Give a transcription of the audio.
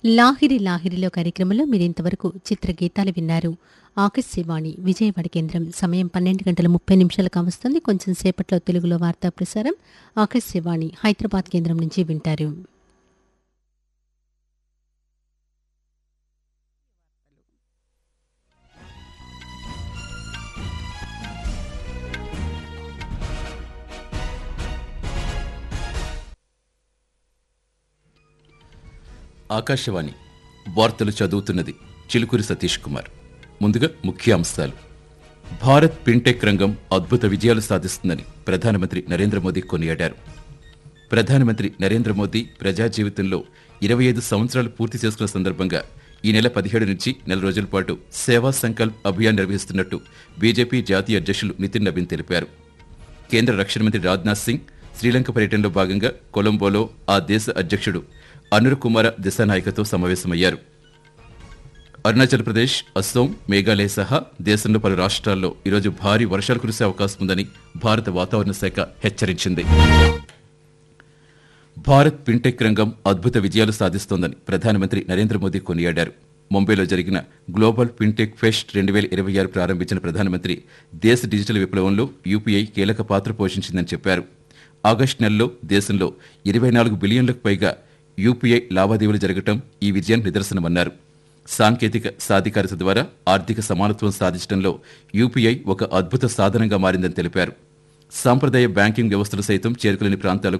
లాహిరి లాహిరిలో కార్యక్రమంలో మీరు ఇంతవరకు చిత్రగీతాలు విన్నారు ఆకాశవాణి విజయవాడ కేంద్రం సమయం పన్నెండు గంటల ముప్పై నిమిషాలు కావస్తుంది కొంచెం సేపట్లో తెలుగులో వార్తా ప్రసారం ఆకాశవాణి హైదరాబాద్ కేంద్రం నుంచి వింటారు ఆకాశవాణి వార్తలు చదువుతున్నది చిలుకూరి సతీష్ కుమార్ ముందుగా ముఖ్యాంశాలు భారత్ ఫిన్టెక్ రంగం అద్భుత విజయాలు సాధిస్తుందని ప్రధానమంత్రి నరేంద్ర మోదీ కొనియాడారు ప్రధానమంత్రి నరేంద్ర మోదీ ప్రజా జీవితంలో ఇరవై ఐదు సంవత్సరాలు పూర్తి చేసుకున్న సందర్భంగా ఈ నెల పదిహేడు నుంచి నెల రోజుల పాటు సేవా సంకల్ప్ అభియాన్ నిర్వహిస్తున్నట్టు బీజేపీ జాతీయ అధ్యక్షులు నితిన్ నవీన్ తెలిపారు కేంద్ర రక్షణ మంత్రి రాజ్నాథ్ సింగ్ శ్రీలంక పర్యటనలో భాగంగా కొలంబోలో ఆ దేశ అధ్యక్షుడు అనుర్ కుమార దిశానాయకతో సమావేశమయ్యారు అరుణాచల్ ప్రదేశ్ అస్సోం మేఘాలయ సహా దేశంలో పలు రాష్ట్రాల్లో ఈరోజు భారీ వర్షాలు కురిసే అవకాశం ఉందని భారత వాతావరణ శాఖ హెచ్చరించింది భారత్ ఫిన్టెక్ రంగం అద్భుత విజయాలు సాధిస్తోందని ప్రధానమంత్రి నరేంద్ర మోదీ కొనియాడారు ముంబైలో జరిగిన గ్లోబల్ ఫిన్టెక్ ఫెస్ట్ రెండు వేల ఇరవై ఆరు ప్రారంభించిన ప్రధానమంత్రి దేశ డిజిటల్ విప్లవంలో యూపీఐ కీలక పాత్ర పోషించిందని చెప్పారు ఆగస్టు నెలలో దేశంలో ఇరవై నాలుగు బిలియన్లకు పైగా యూపీఐ లావాదేవీలు జరగటం ఈ విజయానికి నిదర్శనమన్నారు సాంకేతిక సాధికారత ద్వారా ఆర్థిక సమానత్వం సాధించడంలో యూపీఐ ఒక అద్భుత సాధనంగా మారిందని తెలిపారు సాంప్రదాయ బ్యాంకింగ్ వ్యవస్థలు సైతం చేరుకోలేని ప్రాంతాలకు